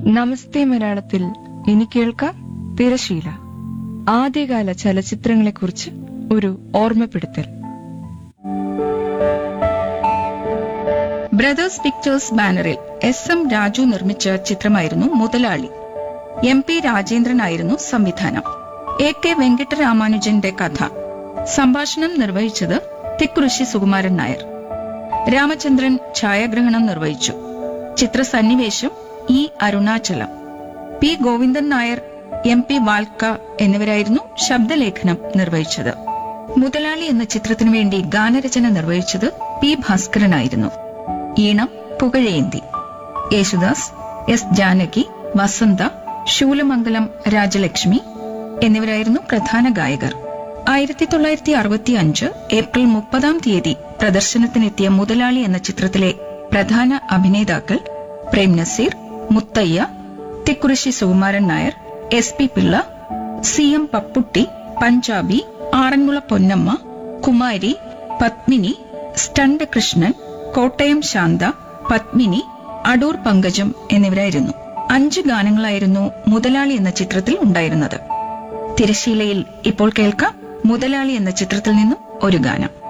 നമസ്തേ മലയാളത്തിൽ ഇനി കേൾക്കാം തിരശീല ആദ്യകാല ചലച്ചിത്രങ്ങളെക്കുറിച്ച് ഒരു ഓർമ്മപ്പെടുത്തൽ ബ്രദേഴ്സ് പിക്ചേഴ്സ് ബാനറിൽ എസ് എം രാജു നിർമ്മിച്ച ചിത്രമായിരുന്നു മുതലാളി എം പി രാജേന്ദ്രനായിരുന്നു സംവിധാനം എ കെ വെങ്കിട്ടരാമാനുജന്റെ കഥ സംഭാഷണം നിർവഹിച്ചത് തിക്കുറിശി സുകുമാരൻ നായർ രാമചന്ദ്രൻ ഛായാഗ്രഹണം നിർവഹിച്ചു ചിത്രസന്നിവേശം E Arunachalam P Govindan Nair M P വാൽക്ക എന്നിവരായിരുന്നു ശബ്ദലേഖനം നിർവഹിച്ചത് മുതലാളി എന്ന ചിത്രത്തിനു വേണ്ടി ഗാനരചന നിർവഹിച്ചത് പി ഭാസ്കരനായിരുന്നു ഈണം പുകഴേന്തി യേശുദാസ് എസ് ജാനകി വസന്ത ശൂലമംഗലം രാജലക്ഷ്മി എന്നിവരായിരുന്നു പ്രധാന ഗായകർ ആയിരത്തി തൊള്ളായിരത്തി അറുപത്തി അഞ്ച് ഏപ്രിൽ മുപ്പതാം തീയതി പ്രദർശനത്തിനെത്തിയ മുതലാളി എന്ന ചിത്രത്തിലെ പ്രധാന അഭിനേതാക്കൾ Prem Nazir Muthaiah Thikkurissy Sukumaran Nair S P Pillai C M Papputty Punjabi Aranmula Ponnamma Kumari Padmini stunt Krishnan Kottayam Santha Padmini Adoor Pankajam എന്നിവരായിരുന്നു അഞ്ച് ഗാനങ്ങളായിരുന്നു മുതലാളി എന്ന ചിത്രത്തിൽ ഉണ്ടായിരുന്നത് തിരശീലയിൽ ഇപ്പോൾ കേൾക്കാം മുതലാളി എന്ന ചിത്രത്തിൽ നിന്നും ഒരു ഗാനം